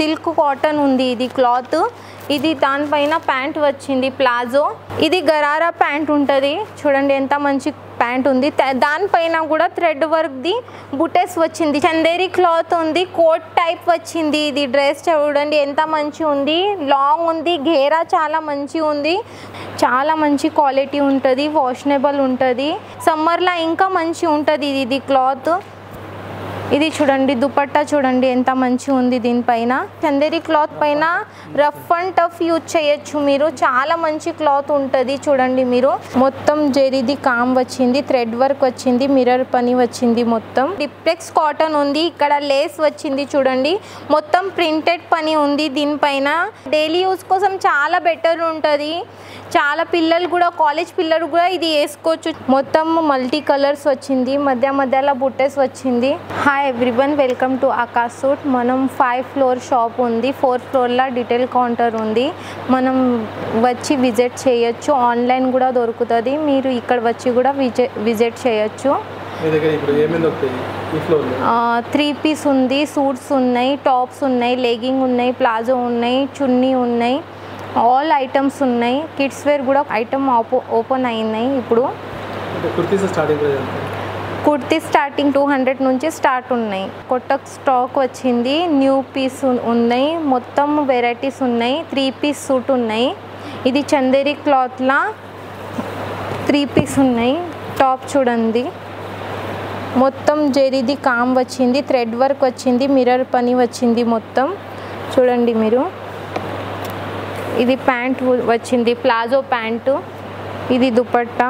silk cotton ఉంది ఇది cloth ఇది దానిపైన ప్యాంట్ వచ్చింది ప్లాజో ఇది గరారా ప్యాంట్ ఉంటుంది చూడండి ఎంత మంచి ప్యాంట్ ఉంది త- దానిపైన కూడా థ్రెడ్ వర్క్ది బుటెస్ వచ్చింది చందేరి క్లాత్ ఉంది కోట్ టైప్ వచ్చింది ఇది డ్రెస్ చూడండి ఎంత మంచి ఉంది లాంగ్ ఉంది ఘేరా చాలా మంచి ఉంది చాలా మంచి క్వాలిటీ ఉంటుంది వాషనబుల్ ఉంటుంది సమ్మర్లో ఇంకా మంచి ఉంటుంది ఇది ఇది క్లాత్ ఇది చూడండి దుపట్టా చూడండి ఎంత మంచి ఉంది దీనిపైన చందేరి క్లాత్ పైన రఫ్ అండ్ టఫ్ యూజ్ చేయొచ్చు మీరు చాలా మంచి క్లాత్ ఉంటుంది చూడండి మీరు మొత్తం జెరీది కామ్ వచ్చింది థ్రెడ్ వర్క్ వచ్చింది మిర్రర్ పని వచ్చింది మొత్తం డిప్లెక్స్ కాటన్ ఉంది ఇక్కడ లేస్ వచ్చింది చూడండి మొత్తం ప్రింటెడ్ పని ఉంది దీనిపైన డైలీ యూస్ కోసం చాలా బెటర్ ఉంటుంది చాలా పిల్లలు కూడా కాలేజ్ పిల్లలు కూడా ఇది వేసుకోవచ్చు మొత్తం మల్టీ కలర్స్ వచ్చింది మధ్య మధ్యలో బుట్టెస్ వచ్చింది hi everyone welcome to Aakash suit మనం ఫైవ్ ఫ్లోర్ షాప్ ఉంది ఫోర్త్ ఫ్లోర్లో డీటెయిల్ కౌంటర్ ఉంది మనం వచ్చి విజిట్ చేయొచ్చు ఆన్లైన్ కూడా దొరుకుతుంది మీరు ఇక్కడ వచ్చి కూడా విజిట్ విజిట్ చేయొచ్చు మీ దగ్గర ఇప్పుడు ఏమేమి దొరుకుతాయి ఈ ఫ్లోర్లో త్రీ పీస్ ఉంది సూట్స్ ఉన్నాయి టాప్స్ ఉన్నాయి లెగింగ్ ఉన్నాయి ప్లాజో ఉన్నాయి చున్నీ ఉన్నాయి ఆల్ ఐటమ్స్ ఉన్నాయి కిడ్స్ వేర్ కూడా ఐటమ్ ఓపో ఓపెన్ అయినాయి ఇప్పుడు అంటే కుర్తీస్ స్టార్టింగ్ ప్రైస్ ఎంత కుర్తీ స్టార్టింగ్ టూ హండ్రెడ్ నుంచి స్టార్ట్ ఉన్నాయి కొత్త స్టాక్ వచ్చింది న్యూ పీస్ ఉన్నాయి మొత్తం వెరైటీస్ ఉన్నాయి త్రీ పీస్ సూట్ ఉన్నాయి ఇది చందేరి క్లాత్లా త్రీ పీస్ ఉన్నాయి టాప్ చూడండి మొత్తం జెరీది కామ్ వచ్చింది థ్రెడ్ వర్క్ వచ్చింది మిర్రర్ పని వచ్చింది మొత్తం చూడండి మీరు ఇది ప్యాంట్ వచ్చింది ప్లాజో ప్యాంటు ఇది దుపట్టా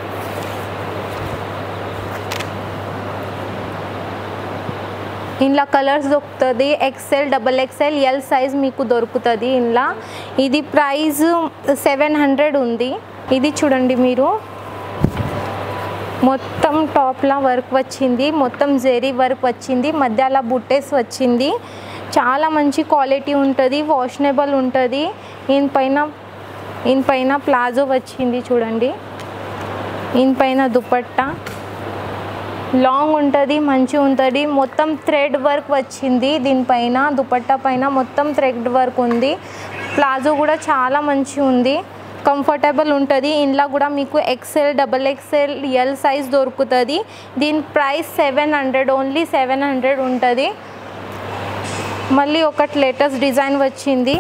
ఇంట్లో కలర్స్ దొరుకుతుంది XL double XL L size మీకు దొరుకుతుంది ఇంట్లో ఇది ప్రైస్ సెవెన్ హండ్రెడ్ ఉంది ఇది చూడండి మీరు మొత్తం టాప్లా వర్క్ వచ్చింది మొత్తం జెరీ వర్క్ వచ్చింది మధ్యలో బుట్టెస్ వచ్చింది చాలా మంచి క్వాలిటీ ఉంటుంది వాషనబుల్ ఉంటుంది ఈయన పైన ఈయన పైన ప్లాజో వచ్చింది చూడండి ఈయన పైన దుపట్టా లాంగ్ ఉంటుంది మంచి ఉంటుంది మొత్తం థ్రెడ్ వర్క్ వచ్చింది దీనిపైన దుపట్టా పైన మొత్తం థ్రెడ్ వర్క్ ఉంది ప్లాజో కూడా చాలా మంచి ఉంది కంఫర్టబుల్ ఉంటుంది ఇంట్లో కూడా మీకు XL double XL L size దొరుకుతుంది దీని price seven hundred only seven hundred ఉంటుంది మళ్ళీ ఒకటి లేటెస్ట్ డిజైన్ వచ్చింది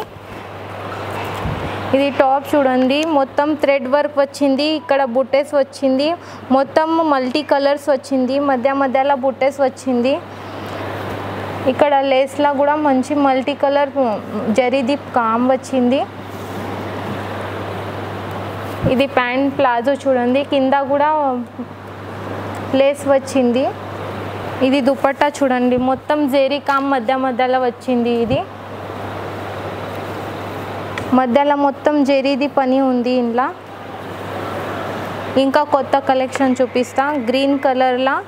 ఇది టాప్ చూడండి మొత్తం థ్రెడ్ వర్క్ వచ్చింది ఇక్కడ బుట్టెస్ వచ్చింది మొత్తం మల్టీ కలర్స్ వచ్చింది మధ్య మధ్యలో బుట్టెస్ వచ్చింది ఇక్కడ లేస్లా కూడా మంచి మల్టీ కలర్ జరీది కామ్ వచ్చింది ఇది ప్యాంట్ ప్లాజో చూడండి కింద కూడా లేస్ వచ్చింది ఇది దుపట్టా చూడండి మొత్తం జెరీ కామ్ మధ్య మధ్యలో వచ్చింది ఇది మధ్యలో మొత్తం జెరీది పని ఉంది ఇంట్లో ఇంకా కొత్త కలెక్షన్ చూపిస్తా గ్రీన్ కలర్లా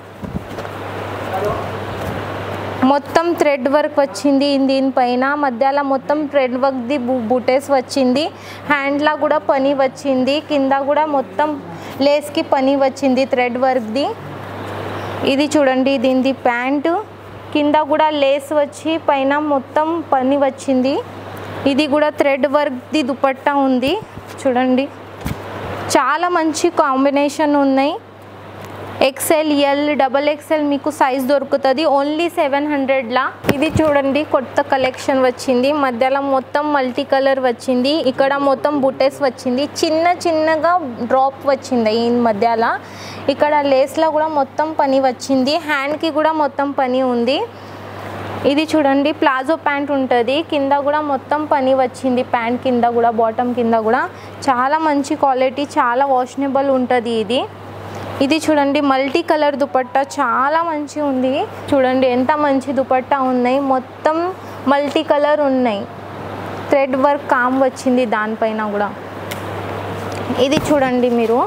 మొత్తం థ్రెడ్ వర్క్ వచ్చింది దీనిపైన మధ్యలో మొత్తం థ్రెడ్ వర్క్ది బుటేస్ వచ్చింది హ్యాండ్లా కూడా పని వచ్చింది కింద కూడా మొత్తం లేస్కి పని వచ్చింది థ్రెడ్ వర్క్ది ఇది చూడండి దీనిది ప్యాంటు కింద కూడా లేస్ వచ్చి పైన మొత్తం పని వచ్చింది ఇది కూడా థ్రెడ్ వర్క్ది దుపట్టా ఉంది చూడండి చాలా మంచి కాంబినేషన్ ఉన్నాయి ఎక్సెల్ ఎల్ డబల్ ఎక్సెల్ మీకు సైజ్ దొరుకుతుంది ఓన్లీ సెవెన్ హండ్రెడ్లా ఇది చూడండి కొత్త కలెక్షన్ వచ్చింది మధ్యలో మొత్తం మల్టీ కలర్ వచ్చింది ఇక్కడ మొత్తం బుటెస్ వచ్చింది చిన్న చిన్నగా డ్రాప్ వచ్చింది ఈ మధ్యలో ఇక్కడ లేస్లో కూడా మొత్తం పని వచ్చింది హ్యాండ్కి కూడా మొత్తం పని ఉంది ఇది చూడండి ప్లాజో ప్యాంట్ ఉంటుంది కింద కూడా మొత్తం పని వచ్చింది ప్యాంట్ కింద కూడా బాటమ్ కింద కూడా చాలా మంచి క్వాలిటీ చాలా వాషనబుల్ ఉంటుంది ఇది ఇది చూడండి మల్టీ కలర్ దుపట్టా చాలా మంచి ఉంది చూడండి ఎంత మంచి దుపట్టా ఉన్నాయి మొత్తం మల్టీ కలర్ ఉన్నాయి థ్రెడ్ వర్క్ కామ్ వచ్చింది దానిపైన కూడా ఇది చూడండి మీరు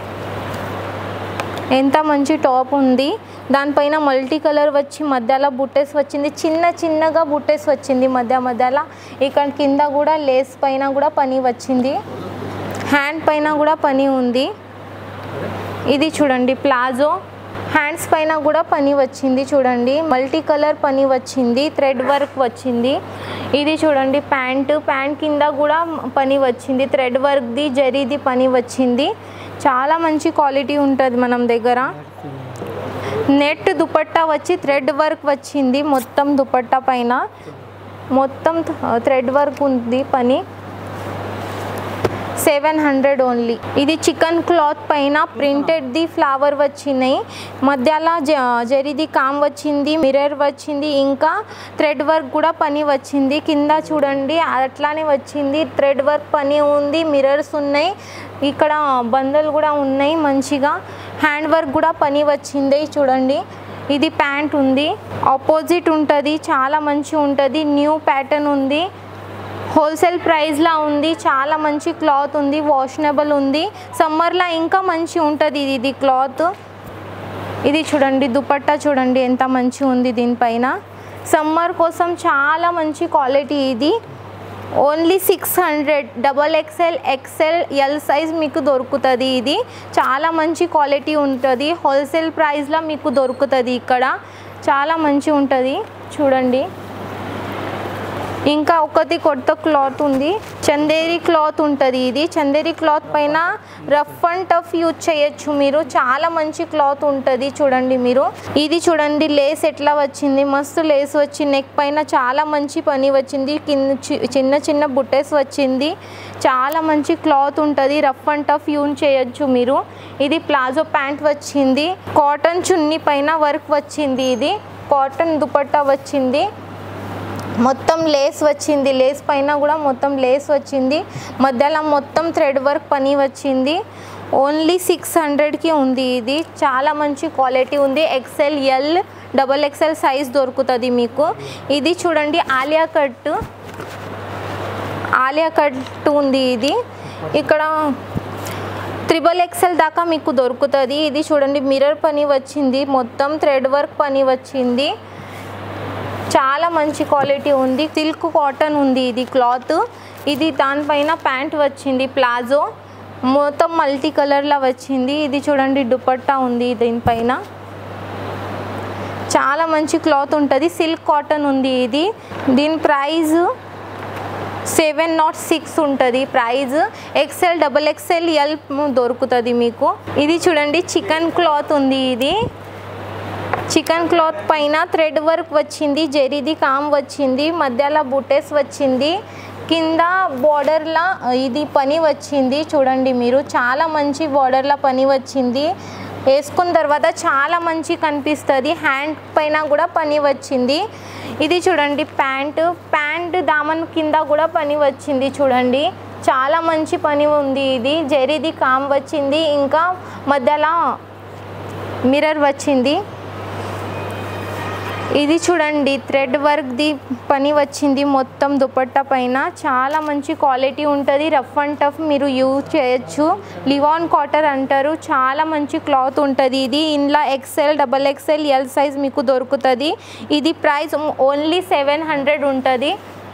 ఎంత మంచి టాప్ ఉంది దానిపైన మల్టీ కలర్ వచ్చి మధ్యలో బుట్టెస్ వచ్చింది చిన్న చిన్నగా బుట్టెస్ వచ్చింది మధ్య మధ్యలో ఇక్కడ కింద కూడా లేస్ పైన కూడా పని వచ్చింది హ్యాండ్ పైన కూడా పని ఉంది ఇది చూడండి ప్లాజో హ్యాండ్స్ పైన కూడా పని వచ్చింది చూడండి మల్టీ కలర్ పని వచ్చింది థ్రెడ్ వర్క్ వచ్చింది ఇది చూడండి ప్యాంటు ప్యాంట్ కింద కూడా పని వచ్చింది థ్రెడ్ వర్క్ది జరీది పని వచ్చింది చాలా మంచి క్వాలిటీ ఉంటుంది మనం దగ్గర నెట్ దుపట్టా వచ్చి థ్రెడ్ వర్క్ వచ్చింది మొత్తం దుపట్టా పైన మొత్తం థ్రెడ్ వర్క్ ఉంది పని సెవెన్ హండ్రెడ్ ఓన్లీ ఇది చికెన్ క్లాత్ పైన ప్రింటెడ్ది ఫ్లవర్ వచ్చినాయి మధ్యలో జ జరిది కామ్ వచ్చింది మిర్రర్ వచ్చింది ఇంకా థ్రెడ్ వర్క్ కూడా పని వచ్చింది కింద చూడండి అట్లానే వచ్చింది థ్రెడ్ వర్క్ పని ఉంది మిర్రర్స్ ఉన్నాయి ఇక్కడ బందలు కూడా ఉన్నాయి మంచిగా హ్యాండ్ వర్క్ కూడా పని వచ్చింది చూడండి ఇది ప్యాంట్ ఉంది ఆపోజిట్ ఉంటుంది చాలా మంచి ఉంటుంది న్యూ ప్యాటర్న్ ఉంది హోల్సేల్ ప్రైస్లా ఉంది చాలా మంచి క్లాత్ ఉంది వాషనబుల్ ఉంది సమ్మర్లో ఇంకా మంచి ఉంటుంది ఇది ఇది క్లాత్ ఇది చూడండి దుపట్టా చూడండి ఎంత మంచి ఉంది దీనిపైన సమ్మర్ కోసం చాలా మంచి క్వాలిటీ ఇది only six hundred double XL XL L size మీకు దొరుకుతుంది ఇది చాలా మంచి క్వాలిటీ ఉంటుంది హోల్సేల్ ప్రైస్లో మీకు దొరుకుతుంది ఇక్కడ చాలా మంచి ఉంటుంది చూడండి ఇంకా ఒకటి కొత్త క్లాత్ ఉంది చందేరి క్లాత్ ఉంటుంది ఇది చందేరి క్లాత్ పైన రఫ్ అండ్ టఫ్ యూజ్ చేయొచ్చు మీరు చాలా మంచి క్లాత్ ఉంటుంది చూడండి మీరు ఇది చూడండి లేస్ ఎట్లా వచ్చింది మస్తు లేస్ వచ్చి నెక్ పైన చాలా మంచి పని వచ్చింది కింద చి- చిన్న చిన్న బుట్టెస్ వచ్చింది చాలా మంచి క్లాత్ ఉంటుంది రఫ్ అండ్ టఫ్ యూజ్ చేయొచ్చు మీరు ఇది ప్లాజో ప్యాంట్ వచ్చింది కాటన్ చున్నీ పైన వర్క్ వచ్చింది ఇది కాటన్ దుపట్టా వచ్చింది మొత్తం లేస్ వచ్చింది లేస్ పైన కూడా మొత్తం లేస్ వచ్చింది మధ్యలో మొత్తం థ్రెడ్ వర్క్ పని వచ్చింది ఓన్లీ సిక్స్ హండ్రెడ్కి ఉంది ఇది చాలా మంచి క్వాలిటీ ఉంది XL L double XL size దొరుకుతుంది మీకు ఇది చూడండి ఆలియా కట్ ఆలియా కట్ ఉంది ఇది ఇక్కడ త్రిబల్ ఎక్సెల్ దాకా మీకు దొరుకుతుంది ఇది చూడండి మిర్రర్ పని వచ్చింది మొత్తం థ్రెడ్ వర్క్ పని వచ్చింది చాలా మంచి క్వాలిటీ ఉంది సిల్క్ కాటన్ ఉంది ఇది క్లాత్ ఇది దానిపైన ప్యాంట్ వచ్చింది ప్లాజో మొత్తం మల్టీ కలర్లో వచ్చింది ఇది చూడండి దుపట్టా ఉంది దీనిపైన చాలా మంచి క్లాత్ ఉంటుంది సిల్క్ కాటన్ ఉంది ఇది దీని ప్రైస్ సెవెన్ నాట్ సిక్స్ ఉంటుంది price XL double XL L దొరుకుతుంది మీకు ఇది చూడండి చికెన్ క్లాత్ ఉంది ఇది చికెన్ క్లాత్ పైన థ్రెడ్ వర్క్ వచ్చింది జరీది కామ్ వచ్చింది మధ్యలో బుటెస్ వచ్చింది కింద బార్డర్లా ఇది పని వచ్చింది చూడండి మీరు చాలా మంచి బార్డర్లా పని వచ్చింది వేసుకున్న తర్వాత చాలా మంచి కనిపిస్తుంది హ్యాండ్ పైన కూడా పని వచ్చింది ఇది చూడండి ప్యాంటు ప్యాంట్ దామన్ కింద కూడా పని వచ్చింది చూడండి చాలా మంచి పని ఉంది ఇది జరీది కామ్ వచ్చింది ఇంకా మధ్యలో మిర్రర్ వచ్చింది ఇది చూడండి థ్రెడ్ వర్క్ది పని వచ్చింది మొత్తం దుపట్టా పైన చాలా మంచి క్వాలిటీ ఉంటుంది రఫ్ అండ్ టఫ్ మీరు యూజ్ చేయొచ్చు లివాన్ కాటర్ అంటారు చాలా మంచి క్లాత్ ఉంటుంది ఇది ఇంట్లో XL double XL L size మీకు దొరుకుతుంది ఇది ప్రైస్ ఓన్లీ సెవెన్ హండ్రెడ్ ఉంటుంది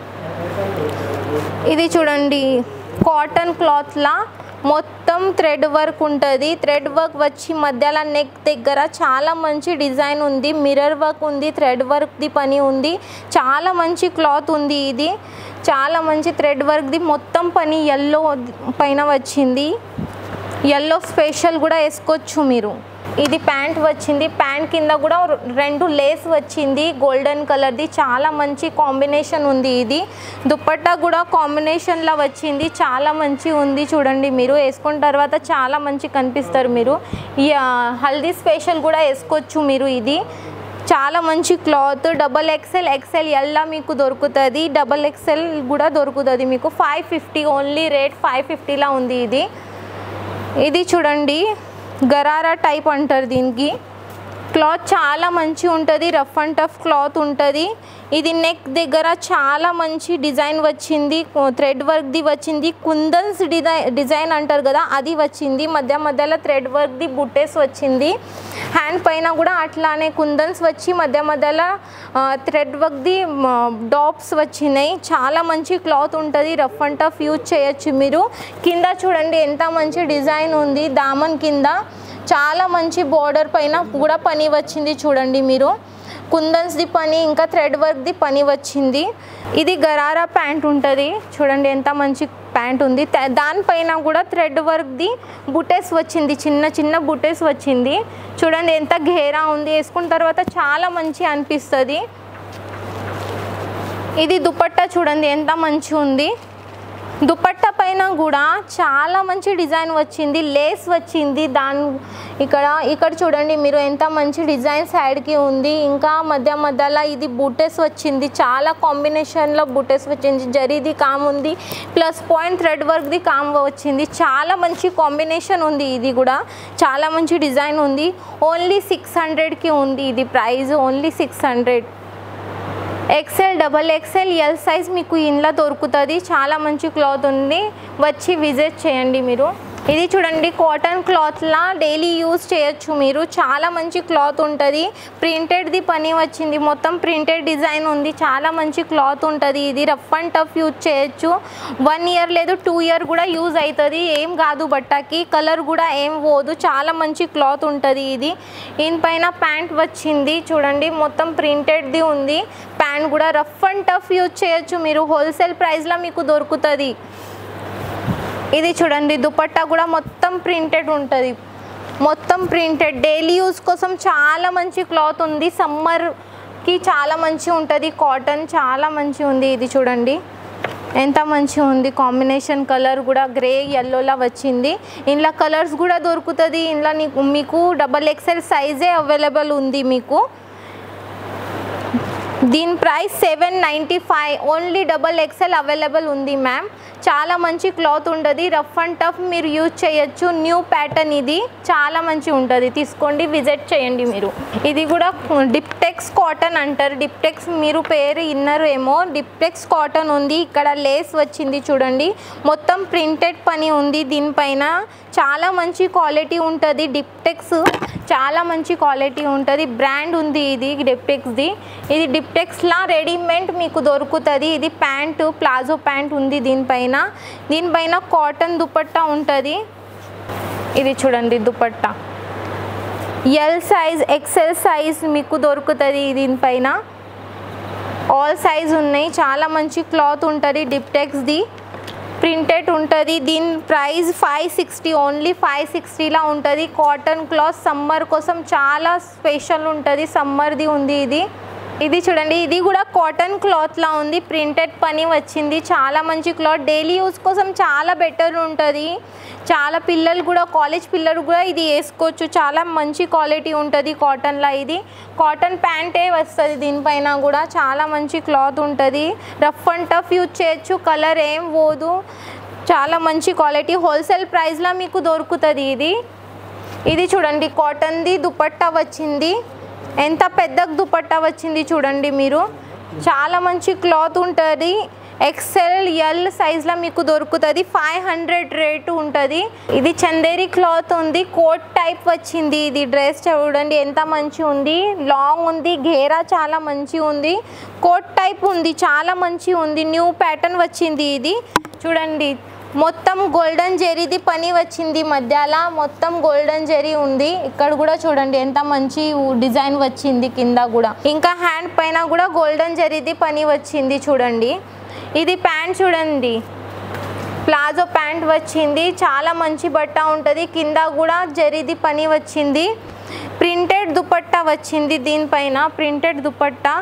ఇది చూడండి కాటన్ క్లాత్లా మొత్తం థ్రెడ్ వర్క్ ఉంటుంది థ్రెడ్ వర్క్ వచ్చి మధ్యలో నెక్ దగ్గర చాలా మంచి డిజైన్ ఉంది మిర్రర్ వర్క్ ఉంది థ్రెడ్ వర్క్ది పని ఉంది చాలా మంచి క్లాత్ ఉంది ఇది చాలా మంచి థ్రెడ్ వర్క్ది మొత్తం పని ఎల్లో పైన వచ్చింది ఎల్లో స్పెషల్ కూడా వేసుకోవచ్చు మీరు ఇది ప్యాంట్ వచ్చింది ప్యాంట్ కింద కూడా రెండు లేస్ వచ్చింది గోల్డెన్ కలర్ది చాలా మంచి కాంబినేషన్ ఉంది ఇది దుపట్టా కూడా కాంబినేషన్లో వచ్చింది చాలా మంచి ఉంది చూడండి మీరు వేసుకున్న తర్వాత చాలా మంచి కనిపిస్తారు మీరు ఈ ఆ, హల్దీ స్పెషల్ కూడా వేసుకోవచ్చు మీరు ఇది చాలా మంచి క్లాత్ డబల్ ఎక్సెల్ ఎక్సెల్ ఎల్లా మీకు దొరుకుతుంది డబల్ ఎక్సెల్ కూడా దొరుకుతుంది మీకు five fifty only rate five ఫిఫ్టీలా ఉంది ఇది ఇది చూడండి గరారా టైప్ అంటారు దీనికి క్లాత్ చాలా మంచి ఉంటుంది రఫ్ అండ్ టఫ్ క్లాత్ ఉంటుంది ఇది నెక్ దగ్గర చాలా మంచి డిజైన్ వచ్చింది థ్రెడ్ వర్క్ది వచ్చింది కుందన్స్ డిజైన్ డిజైన్ అంటారు కదా అది వచ్చింది మధ్య మధ్యలో థ్రెడ్ వర్క్ది బుట్టేస్ వచ్చింది హ్యాండ్ పైన కూడా అట్లానే కుందన్స్ వచ్చి మధ్య మధ్యలో థ్రెడ్ వర్క్ది డాప్స్ వచ్చినాయి చాలా మంచి క్లాత్ ఉంటుంది రఫ్ అండ్ టఫ్ యూజ్ చేయొచ్చు మీరు కింద చూడండి ఎంత మంచి డిజైన్ ఉంది దామన్ కింద చాలా మంచి బోర్డర్ పైన కూడా పని వచ్చింది చూడండి మీరు కుందన్స్ది పని ఇంకా థ్రెడ్ వర్క్ది పని వచ్చింది ఇది గరారా ప్యాంట్ ఉంటుంది చూడండి ఎంత మంచి ప్యాంట్ ఉంది త- దానిపైన కూడా థ్రెడ్ వర్క్ది బుటెస్ వచ్చింది చిన్న చిన్న బుటెస్ వచ్చింది చూడండి ఎంత ఘేరా ఉంది వేసుకున్న తర్వాత చాలా మంచి అనిపిస్తుంది ఇది దుపట్టా చూడండి ఎంత మంచి ఉంది దుపట్టా పైన కూడా చాలా మంచి డిజైన్ వచ్చింది లేస్ వచ్చింది దాని ఇక్కడ ఇక్కడ చూడండి మీరు ఎంత మంచి డిజైన్ సైడ్కి ఉంది ఇంకా మధ్య మధ్యలో ఇది బుటెస్ వచ్చింది చాలా కాంబినేషన్లో బుటెస్ వచ్చింది జరీది కామ్ ఉంది ప్లస్ పాయింట్ థ్రెడ్ వర్క్ది కామ్ వచ్చింది చాలా మంచి కాంబినేషన్ ఉంది ఇది కూడా చాలా మంచి డిజైన్ ఉంది ఓన్లీ సిక్స్ హండ్రెడ్కి ఉంది ఇది price only six hundred XL double XL L size మీకు ఇంట్లో దొరుకుతుంది చాలా మంచి క్లాత్ ఉంది వచ్చి విజిట్ చేయండి మీరు ఇది చూడండి కాటన్ క్లాత్లా డైలీ యూస్ చేయొచ్చు మీరు చాలా మంచి క్లాత్ ఉంటుంది ప్రింటెడ్ది పని వచ్చింది మొత్తం ప్రింటెడ్ డిజైన్ ఉంది చాలా మంచి క్లాత్ ఉంటుంది ఇది రఫ్ అండ్ టఫ్ యూజ్ చేయొచ్చు వన్ ఇయర్ లేదు టూ ఇయర్ కూడా యూజ్ అవుతుంది ఏం కాదు బట్టకి కలర్ కూడా ఏం పోదు చాలా మంచి క్లాత్ ఉంటుంది ఇది దీనిపైన ప్యాంట్ వచ్చింది చూడండి మొత్తం ప్రింటెడ్ది ఉంది ప్యాంట్ కూడా రఫ్ అండ్ టఫ్ యూజ్ చేయొచ్చు మీరు హోల్సేల్ ప్రైస్లో మీకు దొరుకుతుంది ఇది చూడండి దుపట్టా కూడా మొత్తం ప్రింటెడ్ ఉంటుంది మొత్తం ప్రింటెడ్ డైలీ యూస్ కోసం చాలా మంచి క్లాత్ ఉంది సమ్మర్కి చాలా మంచి ఉంటుంది కాటన్ చాలా మంచి ఉంది ఇది చూడండి ఎంత మంచి ఉంది కాంబినేషన్ కలర్ కూడా గ్రే ఎల్లోలా వచ్చింది ఇంట్లో కలర్స్ కూడా దొరుకుతుంది ఇంట్లో నీకు మీకు డబల్ ఎక్సెల్ సైజే అవైలబుల్ ఉంది మీకు దీని price seven ninety five only double XL available ఉంది మ్యామ్ చాలా మంచి క్లాత్ ఉంటుంది రఫ్ అండ్ టఫ్ మీరు యూజ్ చేయొచ్చు న్యూ ప్యాటర్న్ ఇది చాలా మంచి ఉంటుంది తీసుకోండి విజిట్ చేయండి మీరు ఇది కూడా డిప్టెక్స్ కాటన్ అంటారు డిప్టెక్స్ మీరు పేరు ఇన్నర్ ఏమో డిప్టెక్స్ కాటన్ ఉంది ఇక్కడ లేస్ వచ్చింది చూడండి మొత్తం ప్రింటెడ్ పని ఉంది దీనిపైన చాలా మంచి క్వాలిటీ ఉంటుంది డిప్టెక్స్ చాలా మంచి క్వాలిటీ ఉంటుంది బ్రాండ్ ఉంది ఇది డిప్టెక్స్ది ఇది డిప్టెక్స్లా రెడీమేడ్ మీకు దొరుకుతుంది ఇది ప్యాంట్ ప్లాజో ప్యాంట్ ఉంది దీనిపైన దీనిపైన కాటన్ దుపట్టా ఉంటుంది ఇది చూడండి dupatta L size XL size మీకు దొరుకుతుంది దీనిపైన ఆల్ సైజ్ ఉన్నాయి చాలా మంచి క్లాత్ ఉంటుంది డిప్టెక్స్ది ప్రింటెడ్ ఉంటుంది దీని price five sixty only five సిక్స్టీలా ఉంటుంది కాటన్ క్లాత్ సమ్మర్ కోసం చాలా స్పెషల్ ఉంటుంది సమ్మర్ది ఉంది ఇది ఇది చూడండి ఇది కూడా కాటన్ క్లాత్లా ఉంది ప్రింటెడ్ పని వచ్చింది చాలా మంచి క్లాత్ డైలీ యూస్ కోసం చాలా బెటర్ ఉంటుంది చాలా పిల్లలు కూడా కాలేజ్ పిల్లలు కూడా ఇది వేసుకోవచ్చు చాలా మంచి క్వాలిటీ ఉంటుంది కాటన్లో ఇది కాటన్ ప్యాంటే వస్తుంది దీనిపైన కూడా చాలా మంచి క్లాత్ ఉంటుంది రఫ్ అండ్ టఫ్ యూజ్ చేయొచ్చు కలర్ ఏం పోదు చాలా మంచి క్వాలిటీ హోల్సేల్ ప్రైస్లో మీకు దొరుకుతుంది ఇది ఇది చూడండి కాటన్ది దుపట్టా వచ్చింది ఎంత పెద్ద దుపట్టా వచ్చింది చూడండి మీరు చాలా మంచి క్లాత్ ఉంటుంది ఎక్సెల్ ఎల్ సైజ్లో మీకు దొరుకుతుంది ఫైవ్ హండ్రెడ్ రేటు ఉంటుంది ఇది చందేరి క్లాత్ ఉంది కోట్ టైప్ వచ్చింది ఇది డ్రెస్ చూడండి ఎంత మంచి ఉంది లాంగ్ ఉంది ఘేరా చాలా మంచి ఉంది కోట్ టైప్ ఉంది చాలా మంచి ఉంది న్యూ ప్యాటర్న్ వచ్చింది ఇది చూడండి మొత్తం గోల్డెన్ జెరీది పని వచ్చింది మధ్యలో మొత్తం గోల్డెన్ జెరీ ఉంది ఇక్కడ కూడా చూడండి ఎంత మంచి డిజైన్ వచ్చింది కింద కూడా ఇంకా హ్యాండ్ పైన కూడా గోల్డెన్ జెరీది పని వచ్చింది చూడండి ఇది ప్యాంట్ చూడండి ప్లాజో ప్యాంట్ వచ్చింది చాలా మంచి బట్ట ఉంటుంది కింద కూడా జరీది పని వచ్చింది ప్రింటెడ్ దుపట్టా వచ్చింది దీనిపైన ప్రింటెడ్ దుపట్టా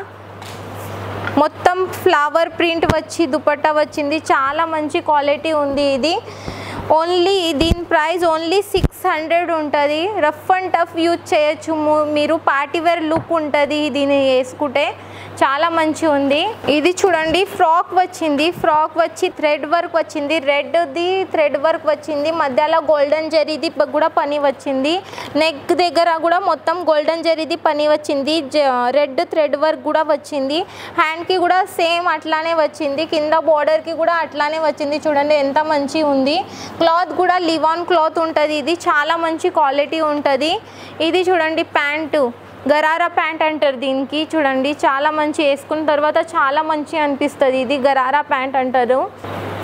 మొత్తం ఫ్లవర్ ప్రింట్ వచ్చి దుపట్టా వచ్చింది చాలా మంచి క్వాలిటీ ఉంది ఇది ఓన్లీ దీని ప్రైస్ ఓన్లీ సిక్స్ హండ్రెడ్ ఉంటుంది రఫ్ అండ్ టఫ్ యూజ్ చేయొచ్చు ము- మీరు పార్టీవేర్ లుక్ ఉంటుంది దీన్ని వేసుకుంటే చాలా మంచి ఉంది ఇది చూడండి ఫ్రాక్ వచ్చింది ఫ్రాక్ వచ్చి థ్రెడ్ వర్క్ వచ్చింది రెడ్ది థ్రెడ్ వర్క్ వచ్చింది మధ్యలో గోల్డెన్ జరీది ప- కూడా పని వచ్చింది నెక్ దగ్గర కూడా మొత్తం గోల్డెన్ జరీది పని వచ్చింది రెడ్ థ్రెడ్ వర్క్ కూడా వచ్చింది హ్యాండ్కి కూడా సేమ్ అట్లానే వచ్చింది కింద బార్డర్కి కూడా అట్లానే వచ్చింది చూడండి ఎంత మంచి ఉంది క్లాత్ కూడా లివాన్ క్లాత్ ఉంటుంది ఇది చాలా మంచి క్వాలిటీ ఉంటుంది ఇది చూడండి ప్యాంటు గరారా ప్యాంట్ అంటారు దీనికి చూడండి చాలా మంచి వేసుకున్న తర్వాత చాలా మంచి అనిపిస్తుంది ఇది గరారా ప్యాంట్ అంటారు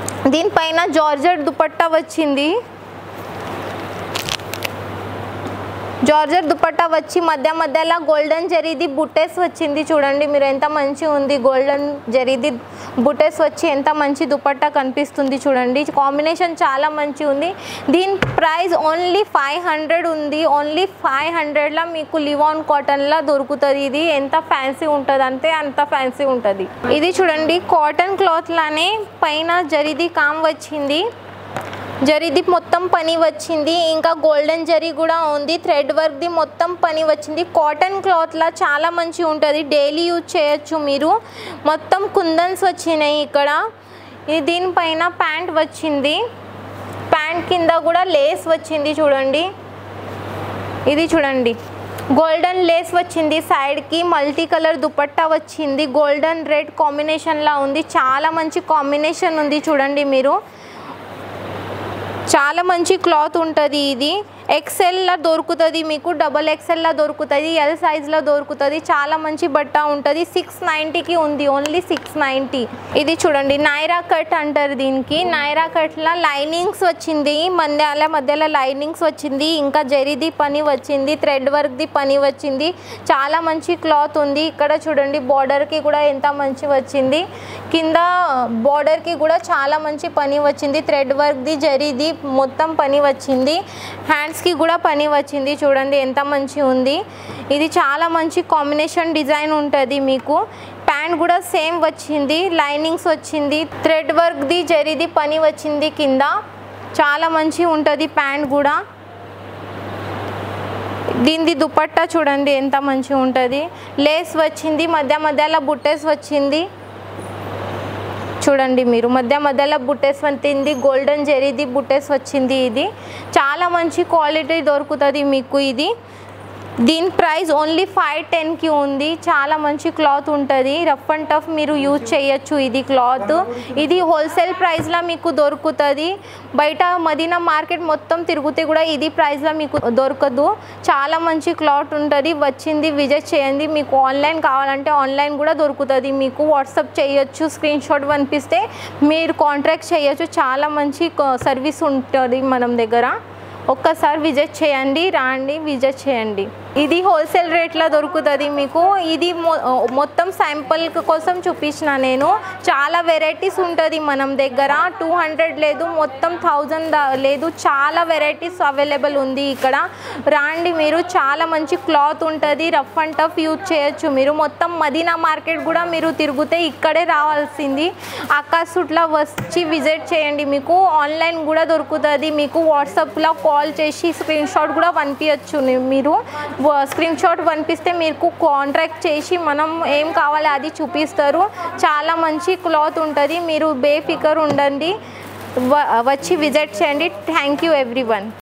దీనిపైన జార్జెట్ దుపట్టా వచ్చింది జార్జర్ దుపట్టా వచ్చి మధ్య మధ్యలో గోల్డెన్ జరీది బుట్టెస్ వచ్చింది చూడండి మీరు ఎంత మంచి ఉంది గోల్డెన్ జరీది బుట్టెస్ వచ్చి ఎంత మంచి దుపట్టా కనిపిస్తుంది చూడండి కాంబినేషన్ చాలా మంచి ఉంది దీని ప్రైస్ ఓన్లీ ఫైవ్ హండ్రెడ్ ఉంది ఓన్లీ ఫైవ్ హండ్రెడ్లో మీకు లివాన్ కాటన్లో దొరుకుతుంది ఇది ఎంత ఫ్యాన్సీ ఉంటుంది అంటే అంత ఫ్యాన్సీ ఉంటుంది ఇది చూడండి కాటన్ క్లాత్లానే పైన జరీది కామ్ వచ్చింది జరీది మొత్తం పని వచ్చింది ఇంకా గోల్డెన్ జరీ కూడా ఉంది థ్రెడ్ వర్క్ది మొత్తం పని వచ్చింది కాటన్ క్లాత్లా చాలా మంచి ఉంటుంది డైలీ యూజ్ చేయొచ్చు మీరు మొత్తం కుందన్స్ వచ్చినాయి ఇక్కడ ఇది దీనిపైన ప్యాంట్ వచ్చింది ప్యాంట్ కింద కూడా లేస్ వచ్చింది చూడండి ఇది చూడండి గోల్డెన్ లేస్ వచ్చింది సైడ్కి మల్టీ కలర్ దుపట్టా వచ్చింది గోల్డెన్ రెడ్ కాంబినేషన్లా ఉంది చాలా మంచి కాంబినేషన్ ఉంది చూడండి మీరు చాలా మంచి క్లాత్ ఉంటుంది ఇది ఎక్సెల్లో దొరుకుతుంది మీకు డబల్ ఎక్సెల్లో దొరుకుతుంది ఎల్ సైజ్లో దొరుకుతుంది చాలా మంచి బట్ట ఉంటుంది సిక్స్ నైంటీకి ఉంది ఓన్లీ సిక్స్ నైంటీ ఇది చూడండి నైరా కట్ అంటారు దీనికి నైరా కట్లో లైనింగ్స్ వచ్చింది మధ్యాల మధ్యలో లైనింగ్స్ వచ్చింది ఇంకా జరీది పని వచ్చింది థ్రెడ్ వర్క్ది పని వచ్చింది చాలా మంచి క్లాత్ ఉంది ఇక్కడ చూడండి బార్డర్కి కూడా ఎంత మంచి వచ్చింది కింద బార్డర్కి కూడా చాలా మంచి పని వచ్చింది థ్రెడ్ వర్క్ది జరీది మొత్తం పని వచ్చింది హ్యాండ్స్కి కూడా పని వచ్చింది చూడండి ఎంత మంచి ఉంది ఇది చాలా మంచి కాంబినేషన్ డిజైన్ ఉంటుంది మీకు ప్యాంట్ కూడా సేమ్ వచ్చింది లైనింగ్స్ వచ్చింది థ్రెడ్ వర్క్ది జరీది పని వచ్చింది కింద చాలా మంచి ఉంటుంది ప్యాంట్ కూడా దీనిది దుపట్టా చూడండి ఎంత మంచిగా ఉంటుంది లేస్ వచ్చింది మధ్య మధ్యలో బుట్టెస్ వచ్చింది చూడండి మీరు మధ్య మధ్యలో బుట్టెస్ వచ్చింది గోల్డెన్ జెరీది బుట్టెస్ వచ్చింది ఇది చాలా మంచి క్వాలిటీ దొరుకుతుంది మీకు ఇది దీని ప్రైస్ ఓన్లీ ఫైవ్ టెన్కి ఉంది చాలా మంచి క్లాత్ ఉంటుంది రఫ్ అండ్ టఫ్ మీరు యూజ్ చేయొచ్చు ఇది క్లాత్ ఇది హోల్సేల్ ప్రైస్లో మీకు దొరుకుతుంది బయట మదీనా మార్కెట్ మొత్తం తిరిగితే కూడా ఇది ప్రైస్లో మీకు దొరకదు చాలా మంచి క్లాత్ ఉంటుంది వచ్చింది విజిట్ చేయండి మీకు ఆన్లైన్ కావాలంటే ఆన్లైన్ కూడా దొరుకుతుంది మీకు వాట్సాప్ చేయొచ్చు స్క్రీన్ షాట్ పంపిస్తే మీరు కాంట్రాక్ట్ చేయొచ్చు చాలా మంచి సర్వీస్ ఉంటుంది మనం దగ్గర ఒక్కసారి విజిట్ చేయండి రాండి విజిట్ చేయండి ఇది హోల్సేల్ రేట్లో దొరుకుతుంది మీకు ఇది మొ- మొత్తం శాంపుల్ కోసం చూపించిన నేను చాలా వెరైటీస్ ఉంటుంది మనం దగ్గర టూ హండ్రెడ్ లేదు మొత్తం థౌజండ్ లేదు చాలా వెరైటీస్ అవైలబుల్ ఉంది ఇక్కడ రాండి మీరు చాలా మంచి క్లాత్ ఉంటుంది రఫ్ అండ్ టఫ్ యూజ్ చేయొచ్చు మీరు మొత్తం మదీనా మార్కెట్ కూడా మీరు తిరిగితే ఇక్కడే రావాల్సింది ఆకాశుట్లో వచ్చి విజిట్ చేయండి మీకు ఆన్లైన్ కూడా దొరుకుతుంది మీకు వాట్సాప్లో కాల్ చేసి స్క్రీన్ షాట్ కూడా పంపించచ్చు మీరు స్క్రీన్ షాట్ పంపిస్తే మీకు కాంట్రాక్ట్ చేసి మనం ఏం కావాలి అది చూపిస్తారు చాలా మంచి క్లాత్ ఉంటుంది మీరు బేఫికర్ ఉండండి వ- వచ్చి విజిట్ చేయండి థ్యాంక్ యూ ఎవ్రీ